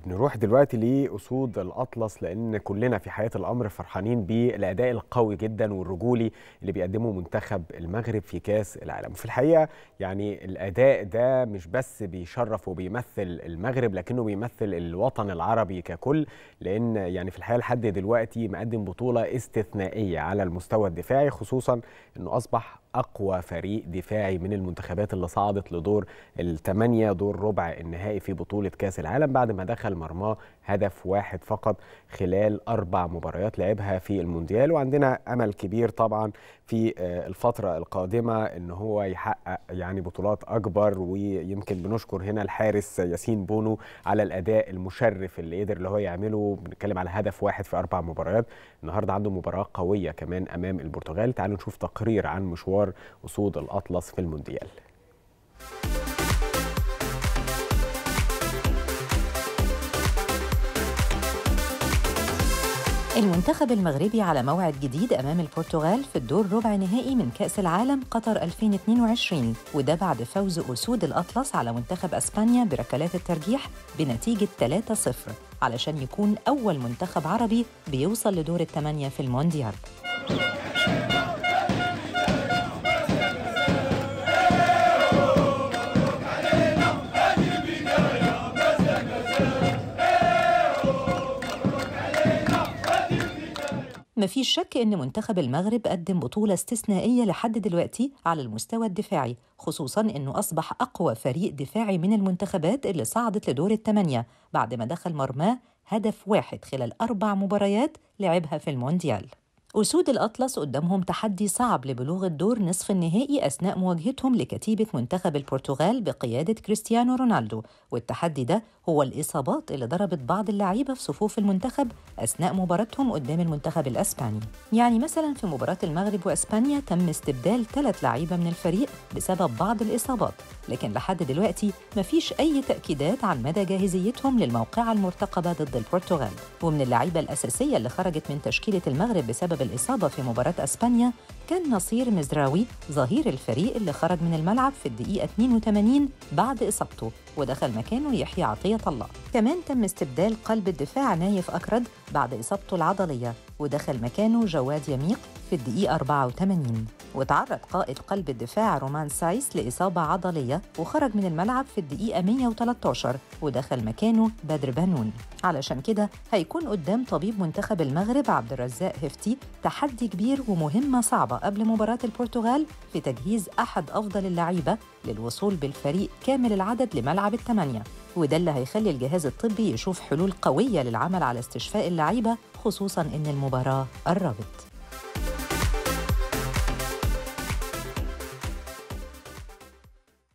نروح دلوقتي لأسود الأطلس لأن كلنا في حياة الأمر فرحانين بالأداء القوي جدا والرجولي اللي بيقدمه منتخب المغرب في كأس العالم في الحقيقة يعني الأداء ده مش بس بيشرف وبيمثل المغرب لكنه بيمثل الوطن العربي ككل لأن يعني في الحقيقة لحد دلوقتي مقدم بطولة استثنائية على المستوى الدفاعي خصوصا أنه أصبح أقوى فريق دفاعي من المنتخبات اللي صعدت لدور الثمانية دور ربع النهائي في بطولة كأس العالم بعد ما دخل مرماه هدف واحد فقط خلال أربع مباريات لعبها في المونديال وعندنا أمل كبير طبعا في الفترة القادمة أن هو يحقق يعني بطولات أكبر ويمكن بنشكر هنا الحارس ياسين بونو على الأداء المشرف اللي قدر اللي هو يعمله بنتكلم على هدف واحد في أربع مباريات النهاردة عنده مباراة قوية كمان أمام البرتغال تعالوا نشوف تقرير عن مشوار أسود الأطلس في المونديال المنتخب المغربي على موعد جديد أمام البرتغال في الدور ربع نهائي من كأس العالم قطر 2022 وده بعد فوز أسود الأطلس على منتخب أسبانيا بركلات الترجيح بنتيجة 3-0 علشان يكون أول منتخب عربي بيوصل لدور الثمانية في المونديال مفيش شك إن منتخب المغرب قدم بطولة استثنائية لحد دلوقتي على المستوى الدفاعي خصوصاً إنه أصبح أقوى فريق دفاعي من المنتخبات اللي صعدت لدور الثمانية بعد ما دخل مرماه هدف واحد خلال أربع مباريات لعبها في المونديال أسود الأطلس قدامهم تحدي صعب لبلوغ الدور نصف النهائي أثناء مواجهتهم لكتيبة منتخب البرتغال بقيادة كريستيانو رونالدو والتحدي ده هو الإصابات اللي ضربت بعض اللعيبة في صفوف المنتخب أثناء مباراتهم قدام المنتخب الأسباني يعني مثلا في مباراة المغرب وأسبانيا تم استبدال ثلاث لعيبة من الفريق بسبب بعض الإصابات لكن لحد دلوقتي مفيش أي تأكيدات عن مدى جاهزيتهم للموقعة المرتقبة ضد البرتغال ومن اللعيبة الأساسية اللي خرجت من تشكيلة المغرب بسبب الإصابة في مباراة أسبانيا كان نصير مزراوي ظهير الفريق اللي خرج من الملعب في الدقيقة 82 بعد إصابته ودخل مكانه يحيى عطية الله كمان تم استبدال قلب الدفاع نايف أكرد بعد إصابته العضلية ودخل مكانه جواد يميق في الدقيقة 84 وتعرض قائد قلب الدفاع رومان سايس لإصابة عضلية وخرج من الملعب في الدقيقة 113 ودخل مكانه بدر بنون علشان كده هيكون قدام طبيب منتخب المغرب عبد الرزاق هفتي تحدي كبير ومهمة صعبة قبل مباراة البرتغال في تجهيز أحد أفضل اللعيبة للوصول بالفريق كامل العدد لملعب الثمانية وده اللي هيخلي الجهاز الطبي يشوف حلول قوية للعمل على استشفاء اللعيبة خصوصاً إن المباراة قربت